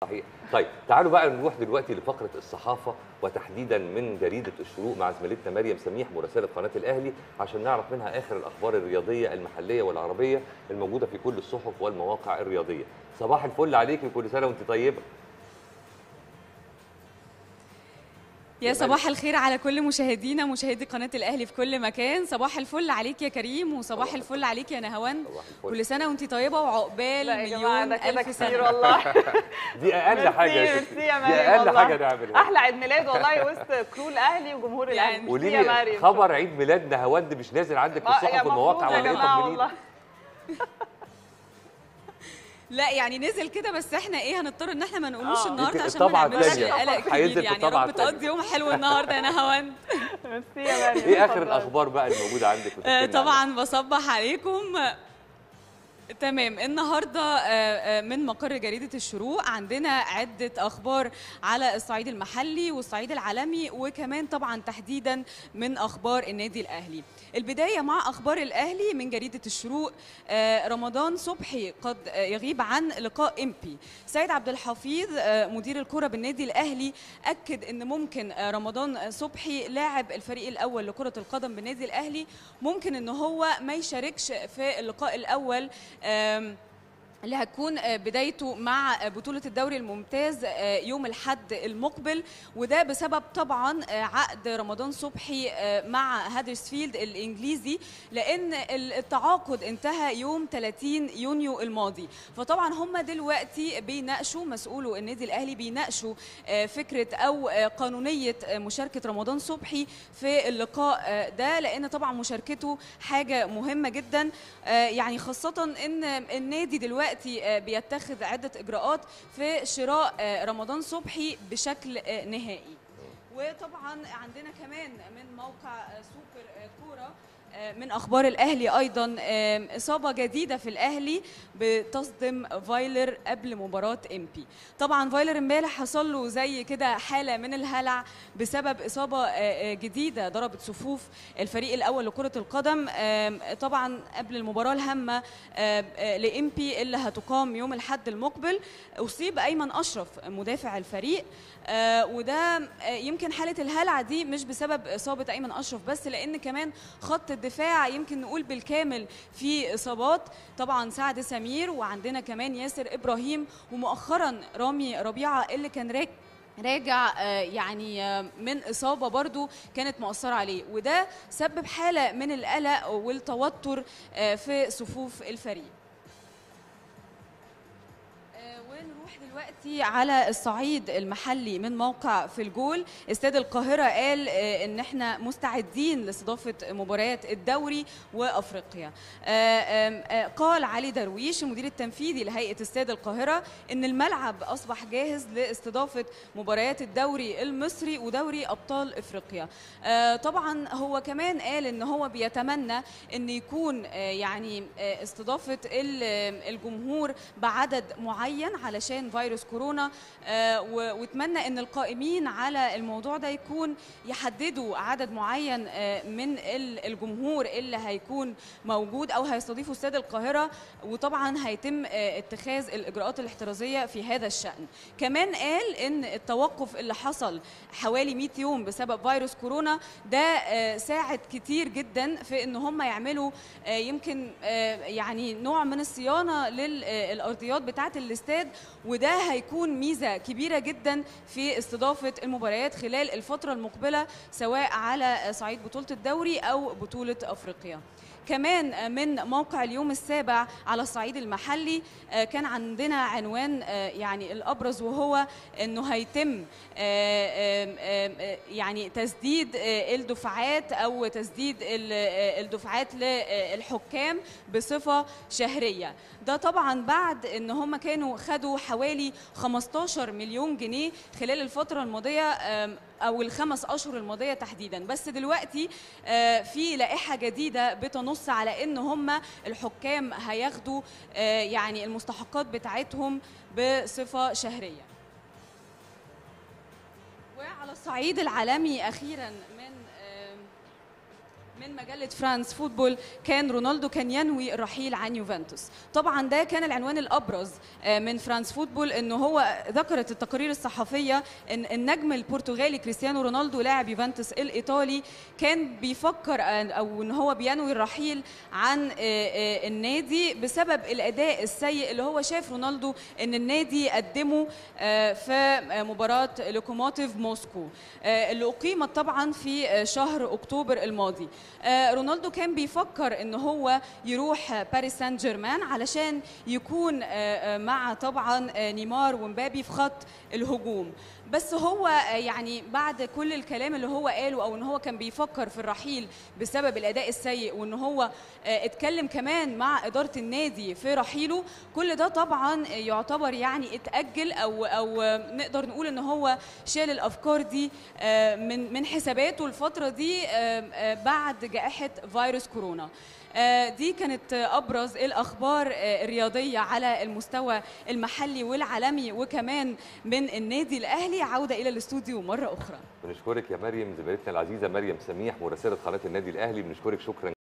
صحيح طيب تعالوا بقى نروح دلوقتي لفقره الصحافه وتحديدا من جريده الشروق مع زميلتنا مريم سميح مراسله قناه الاهلي عشان نعرف منها اخر الاخبار الرياضيه المحليه والعربيه الموجوده في كل الصحف والمواقع الرياضيه صباح الفل عليك وكل سنه وانت طيبه يا صباح الخير على كل مشاهدينا مشاهدي قناة الأهلي في كل مكان صباح الفل عليك يا كريم وصباح صباح الفل عليك يا نهوان صباح الفل. كل سنة وانت طيبة وعقبال لا يا جماعه مليون ده كده ألف كتير سنة والله دي اقل حاجه يا ميرسي ستي. ميرسي يا دي مريم اقل والله. حاجه نعملها احلى عيد ميلاد والله وسط كرو الاهلي وجمهور الاهلي يعني قولي ميرسي يا لي مريم خبر عيد ميلاد نهاوند مش نازل عندك في ما- يا الصحف مفروض والمواقع يا ولا ايه جماعه طمنيني والله لا يعني نزل كده بس احنا ايه هنضطر ان احنا ما نقولوش آه. النهارده يمكن عشان ما الطبعة نعملش التانية. قلق كبير هينزل في يعني الطبعة رب التانية. تقضي يوم حلو النهارده يا نهاوند ميرسي يا مريم ايه اخر اتفضلي. الاخبار بقى الموجوده عندك آه، وتحكي لنا طبعا بصبح عليكم تمام النهارده آه، آه، من مقر جريده الشروق عندنا عده اخبار على الصعيد المحلي والصعيد العالمي وكمان طبعا تحديدا من اخبار النادي الاهلي البدايه مع اخبار الاهلي من جريده الشروق آه، رمضان صبحي قد آه، يغيب عن لقاء امبي سيد عبد الحفيظ آه، مدير الكره بالنادي الاهلي اكد ان ممكن آه، رمضان صبحي لاعب الفريق الاول لكره القدم بالنادي الاهلي ممكن ان هو ما يشاركش في اللقاء الاول آم، اللي هتكون آه، بدايته مع آه، بطولة الدوري الممتاز آه، يوم الحد المقبل وده بسبب طبعا آه، عقد رمضان صبحي آه، مع هادرسفيلد الإنجليزي لأن ال- التعاقد انتهى يوم 30 يونيو الماضي فطبعا هم دلوقتي بيناقشوا مسؤولو النادي الأهلي بيناقشوا آه، فكرة أو آه، قانونية آه، مشاركة رمضان صبحي في اللقاء آه، ده لأن طبعا مشاركته حاجة مهمة جدا آه، يعني خاصة ان النادي دلوقتي آه، بيتخذ عدة اجراءات في شراء آه، رمضان صبحي بشكل آه، نهائي وطبعا عندنا كمان من موقع آه، سوبر آه، كوره آه، من اخبار الاهلي ايضا آه، اصابه جديده في الاهلي بتصدم فايلر قبل مباراه امبي طبعا فايلر امبارح حصل له زي كده حاله من الهلع بسبب اصابه آه، آه، جديده ضربت صفوف الفريق الاول لكره القدم آم، طبعا قبل المباراه الهامه آم، آه، لامبي اللي هتقام يوم الاحد المقبل اصيب ايمن اشرف مدافع الفريق آه، وده آه، يمكن حاله الهلع دي مش بسبب اصابه ايمن اشرف بس لان كمان خط الدفاع يمكن نقول بالكامل في اصابات طبعا سعد سمير وعندنا كمان ياسر ابراهيم ومؤخرا رامي ربيعه اللي كان راك راجع آه، يعني آه، من اصابه برضو كانت مؤثره عليه وده سبب حاله من القلق والتوتر آه، في صفوف الفريق آه، ونروح دلوقتي على الصعيد المحلي من موقع في الجول استاد القاهرة قال آه، ان احنا مستعدين لاستضافة مباريات الدوري وافريقيا آه، آم، آه، قال علي درويش المدير التنفيذي لهيئة استاد القاهرة ان الملعب اصبح جاهز لاستضافة مباريات الدوري المصري ودوري ابطال افريقيا آه، طبعا هو كمان قال ان هو بيتمنى ان يكون آه، يعني آه، استضافة ال- آه، الجمهور بعدد معين علشان فيروس كورونا آه، و- واتمنى ان القائمين على الموضوع ده يكون يحددوا عدد معين آه، من ال- الجمهور اللي هيكون موجود او هيستضيفوا استاد القاهره وطبعا هيتم آه، اتخاذ الاجراءات الاحترازيه في هذا الشان كمان قال ان التوقف اللي حصل حوالي 100 يوم بسبب فيروس كورونا ده آه، ساعد كتير جدا في ان هم يعملوا آه، يمكن آه، يعني نوع من الصيانه للارضيات بتاعه الاستاد وده هيكون ميزه كبيره جدا في استضافه المباريات خلال الفتره المقبله سواء على صعيد بطوله الدوري او بطوله افريقيا كمان من موقع اليوم السابع على الصعيد المحلي آه، كان عندنا عنوان آه، يعني الابرز وهو انه هيتم آه، آم، آم، آه، يعني تسديد آه، الدفعات او تسديد ال- آه، الدفعات للحكام بصفه شهريه ده طبعا بعد ان هم كانوا خدوا حوالي 15 مليون جنيه خلال الفتره الماضيه آم، او الخمس اشهر الماضيه تحديدا بس دلوقتي آه، في لائحه جديده بتنص على ان هم الحكام هياخدوا آه، يعني المستحقات بتاعتهم بصفه شهريه وعلى الصعيد العالمي اخيرا من آم، من مجلة فرانس فوتبول كان رونالدو كان ينوي الرحيل عن يوفنتوس طبعا ده كان العنوان الأبرز آه، من فرانس فوتبول أنه هو ذكرت التقارير الصحفية أن النجم البرتغالي كريستيانو رونالدو لاعب يوفنتوس الإيطالي كان بيفكر آه، أو أن هو بينوي الرحيل عن آه، آه، النادي بسبب الأداء السيء اللي هو شاف رونالدو أن النادي قدمه آه، في آه، مباراة لوكوموتيف موسكو آه، اللي أقيمت طبعا في آه، شهر أكتوبر الماضي آه، رونالدو كان بيفكر ان هو يروح آه، باريس سان جيرمان علشان يكون آه، آه، مع طبعا آه، نيمار ومبابي في خط الهجوم بس هو آه، يعني بعد كل الكلام اللي هو قاله او ان هو كان بيفكر في الرحيل بسبب الاداء السيء وان هو آه، اتكلم كمان مع اداره النادي في رحيله كل ده طبعا آه، يعتبر يعني اتاجل او او آه، نقدر نقول ان هو شال الافكار دي آه، من من حساباته الفتره دي آه، آه، بعد جائحه فيروس كورونا آه، دي كانت آه، ابرز الاخبار آه، الرياضيه على المستوى المحلي والعالمي وكمان من النادي الاهلي عوده الى الاستوديو مره اخرى بنشكرك يا مريم زميلتنا العزيزه مريم سميح مراسله قناه النادي الاهلي بنشكرك شكرا